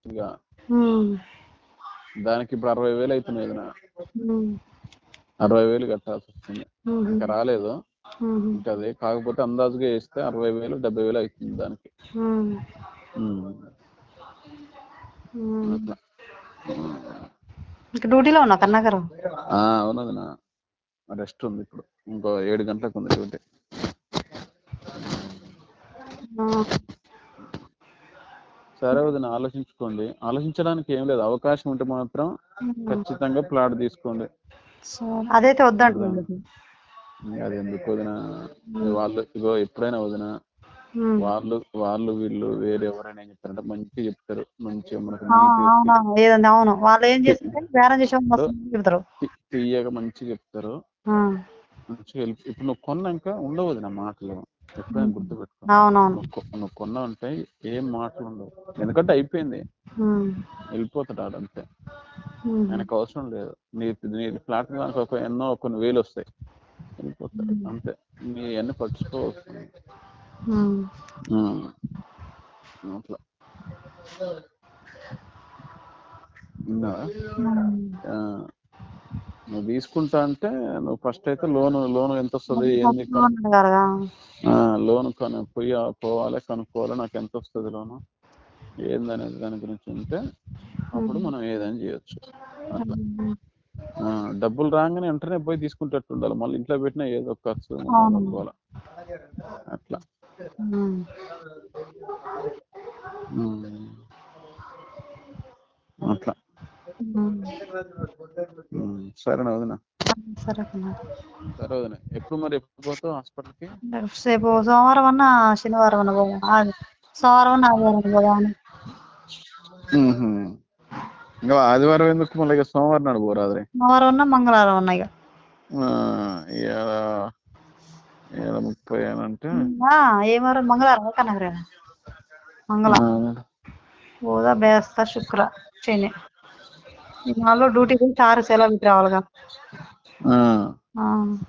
ఇక ఉమ్, దానికి ఇప్పుడు అరవై వేలు అవుతున్నాయి వదిన ఉమ్, అరవై వేలు కట్టాల్సి వస్తుంది ఉమ్, ఇంకా రాలేదు ఉమ్, ఇంకా అది కాకపోతే అందాజుగా వేస్తే అరవై వేలు డెబ్బై వేలు అవుతుంది దానికి ఉమ్, ఉమ్. ఉమ్. అట్లా ఇంకా డ్యూటీలో ఉన్నా కన్నాగారు ఆ, అవును వదిన రెస్ట్ ఉంది ఇప్పుడు ఇంకో ఏడు గంటలకు ఉంది డ్యూటీ సరే వదిన ఆలోచించుకోండి ఆలోచించడానికి ఏం లేదు అవకాశం ఉంటే మాత్రం ఖచ్చితంగా ప్లాట్ తీసుకోండి అదైతే వద్దంటున్నాను ఇంకా అది ఎందుకు వదిన వాళ్ళు ఇగో ఎప్పుడైనా వదిన వాళ్ళు వాళ్ళు వీళ్ళు వేరే ఎవరైనా ఏం చెప్తారంటే మంచిగా చెప్తారు మంచిగా మనకు నీతి అవునవును ఏదండి అవును వాళ్ళు ఏం చేస్తుంటే బేరం చేసే వాళ్ళు మస్తు చెప్తారు తీయగా మంచిగా చెప్తారు ఆ, మంచిగా help- ఇప్పుడు నువ్వు కొన్నాక ఉండవు వదిన మాటలు ఎప్పుడైనా గుర్తుపెట్టుకో అవునవును నువ్వు కొ- నువ్వు కొన్నావు అంటే ఏం మాటలు ఉండవు ఎందుకంటే అయిపోయింది ఉమ్, వెళ్ళిపోతాడు ఆడంతే ఉమ్, ఆయనకు అవసరం లేదు నీ నీ ఫ్లాట్ దానికి ఒక ఎన్నో కొన్ని వేలు వస్తాయి వెళ్ళిపోతాడు అంతే నీ అన్ని పట్టించుకోవచ్చు ఉమ్. ఉమ్. అట్లా విన్నావా? ఆ, నువ్వు తీసుకుంటా అంటే నువ్వు ఫస్ట్ అయితే లోన్ లోన్ ఎంత వస్తుంది ఏంది కను- అవును కదా. ఆ, లోన్ కను పోయి పోవాలి కనుక్కోవాలి నాకు ఎంత వస్తుంది లోను ఏందనేది దాని గురించి ఉంటే అప్పుడు మనం ఏదైనా చేయొచ్చు అట్లా ఆ, డబ్బులు రాగానే వెంటనే పోయి తీసుకుంటట్టు ఉండాలి మళ్ళీ ఇంట్లో పెట్టినా ఏదో ఒక ఖర్చు అవును. పోవాలి అట్లా ఉమ్. ఉమ్. అట్లా ఉమ్. ఉమ్, సరేనా వదిన సరే అన్న. సరే వదిన ఎప్పుడు మరి ఎప్పుడు పోతావు హాస్పిటల్కి రేపు సోమవారం అన్నా శనివారం అన్నా పోదాం ఆ, సోమవారం అన్నా ఆదివారం అన్నా పోదామని ఇంకా ఆదివారం ఎందుకు మళ్ళీ ఇక సోమవారం నాడు పోరాదురే సోమవారం అన్నా మంగళవారం అన్నా ఇక ఆ, ఇవాళ ఇవాళ ముప్పై అని అంటే ఆ, ఏ వారం మంగళవారం కనగరేనా మంగళవారం బుధ బేస్త శుక్ర శని ఈ నాలుగు డ్యూటీ పోయి ఆరు సెలవు పెట్టి రావాలిగా ఆ, ఆ.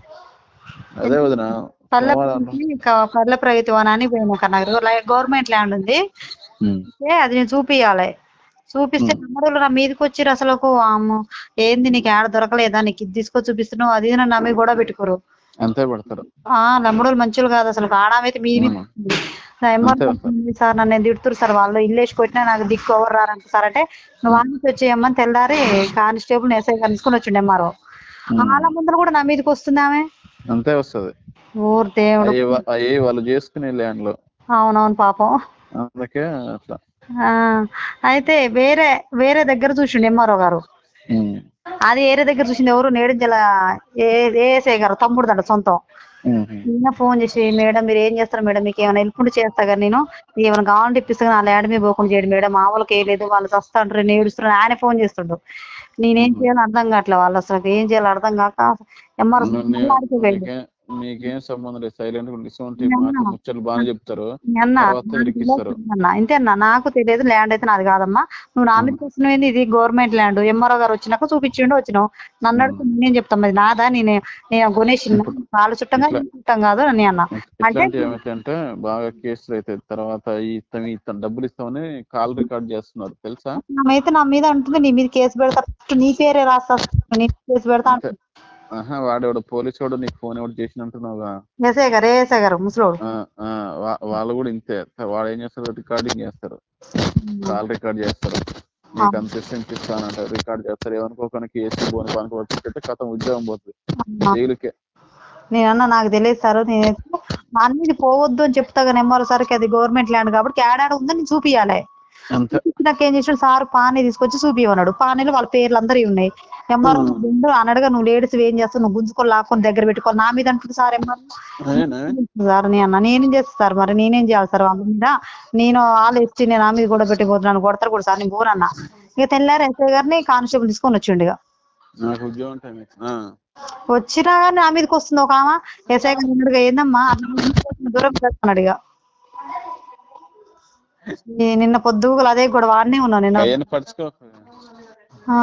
అదే వదిన పల్లె సోమవారం ఇంకా పల్లె ప్రగతి వనానికి పోయినా కనగరు గవర్నమెంట్ ల్యాండ్ ఉంది ఉమ్, అయితే అది నేను చూపియాలి చూపిస్తే నమ్మడోళ్ళు నా మీదకి వచ్చిర్రు అసలు వామ్మో ఏంది నీకు ఏడ దొరకలేదా నీకు ఇది తీసుకొచ్చి చూపిస్తున్నావు అది ఇది అని నా మీద గొడవ పెట్టుకోరు అంతే పడతారు ఆ లంబడోళ్ళు మంచోళ్ళు కాదు అసలు ఆడమైతే మీ మీద ఉమ్, ఎమ్మార్ అంతే వస్తారు సార్ నన్ను తిడుతురు సార్ వాళ్ళు ఇల్లేసి కొట్టినా నాకు దిక్కు ఎవరు రారంట సార్ అంటే నువ్వు వాళ్ళ నుంచి వచ్చేయమ్మని తెల్లారి కానిస్టేబుల్ ఎస్ఐ గారిని తీసుకొని వచ్చిండు ఎంఆర్ఓ వాళ్ళ ముందర కూడా నా మీదకి వస్తుంది ఆమె అంతే వస్తుంది ఓరు దేవుడు అయ్యి అయ్యి వాళ్ళు చేసుకునే ల్యాండ్లో అవునవును పాపం అందుకే అట్లా ఆ అయితే వేరే వేరే దగ్గర చూసిండు ఎంఆర్ఓ గారు ఉమ్, అది ఏరే దగ్గర చూసింది ఎవరు నేడుంజల ఏ ఏఎస్ఐ గారు తమ్ముడుదంట సొంతం ఉమ్, ఈయన ఫోన్ చేసి మేడం మీరు ఏం చేస్తారు మేడం మీకు ఏమైనా హెల్ప్ ఉంటే చేస్తా కానీ నేను ఏమైనా కావాలంటే ఇప్పిస్తా కానీ ఆ ల్యాండ్ మీద పోకుండా చేయండి మేడం మా వాళ్ళకి ఏం లేదు వాళ్ళు చస్తాంటారు నేను ఏడుస్తున్నాను ఆయన ఫోన్ చేస్తుండు నేనేం చేయాలో అర్థం కావట్లేదు వాళ్ళు అసలు ఏం చేయాలో అర్థం కాక ఎంఆర్ఓ నీ- ఆడిపోయిండు నీకేం నీకేం సంబంధం లేదు సైలెంట్ గా ఇటువంటి నేను మాటలు అన్నా, ముచ్చట్లు బాగానే చెప్తారు అన్న తర్వాత ఇరికిస్తారు అన్న ఇంతే అన్న నాకు తెలియదు ల్యాండ్ అయితే నాది కాదమ్మా నువ్వు నా మీద వస్తున్నావు ఇది గవర్నమెంట్ ల్యాండ్ ఎంఆర్ఓ గారు వచ్చినాక చూపించిండు వచ్చినావు నన్ను అడిగితే నేనేం చెప్తాను మరి నాదా నేను నేను కొనేసిన వాళ్ళ చుట్టంగా ఇట్లా- నేను చుట్టం కాదు అని అన్న అంటే ఇట్లాంటివి ఏమిటంటే బాగా కేసులు అవుతాయి తర్వాత ఈ ఇస్తాం ఇస్తాం డబ్బులు ఇస్తామని కాల్ రికార్డ్ చేస్తున్నారు తెలుసా ఆమె అయితే నా మీద అంటుంది నీ మీద కేసు పెడతా first నీ పేరే రాస్తా నీ మీద కేసు పెడతా అంతే ఆహా వాడేవాడు పోలీసు వాడు నీకు ఫోన్ ఎవడు చేసినట్టున్నావుగా ఎస్ఐ గారు ఏఎస్ఐ గారు ముసలోడు ఆ, ఆ, వా- వాళ్ళు కూడా ఇంతే వాడు ఏం చేస్తారు రికార్డింగ్ చేస్తారు కాల్ రికార్డ్ చేస్తారు నీకు అంత ఇస్తే ఇంత ఇస్తానంటారు రికార్డ్ చేస్తారు ఏమనుకోకుండా కేసు పోని పనికి వచ్చిందంటే కథం ఉద్యోగం పోతుంది జైలుకే నేను అన్నా నాకు తెలియదు సార్ నేను అన్నిది పోవద్దు అని చెప్తా కానీ ఎంఆర్ఓ సార్కి అది గవర్నమెంట్ ల్యాండ్ కాబట్టి ఏడాడ ఉందని నేను చూపియాలి అంతే నాకు ఏం చేసాడు సార్ పానీ తీసుకొచ్చి చూపిమన్నాడు పానీలో వాళ్ళ పేర్లు అందరివి ఉన్నాయి ఎంఆర్ఓ అనడుగా నువ్వు లేడీస్ ఏం చేస్తావు నువ్వు గుంజుకొని లాక్కొని దగ్గర పెట్టుకోవాలి నా మీద అంటుంది సార్ ఎంఆర్ఓ నేనే సార్ నీ అన్న నేనేం చేస్తాను సార్ మరి నేనేం చేయాలి సార్ వాళ్ళ మీద నేను వాళ్ళు ఇచ్చి నేను నా మీద కూడా పెట్టిపోతున్నాను కొడతారు కూడా సార్ నేను పోనన్నా ఇక తెల్లారి ఎస్ఐ గారిని కానిస్టేబుల్ తీసుకొని వచ్చిండు ఇక నాకు ఉద్యోగం టైం ఆ, వచ్చినా కానీ నా మీదకి వస్తుంది ఒక ఆమె ఎస్ఐ గారు అన్నాడుగా ఏందమ్మా అట్లా దూరం పెడుతున్నాడు ఇక ఈ నిన్న పొద్దుగులు అదే గొడవ ఆడనే ఉన్నా నేను అవన్నీ పడుచుకోకు ఆ?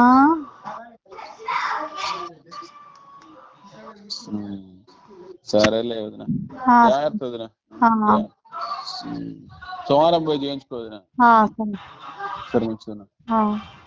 ఉమ్. సరేలే వదిన ఆ, జాగ్రత్త వదిన ఆ. జాగ్రత్త. ఉమ్. సోమవారం పోయి చేయించుకోదు ఆ, సరే సరే మంచిది ఆ.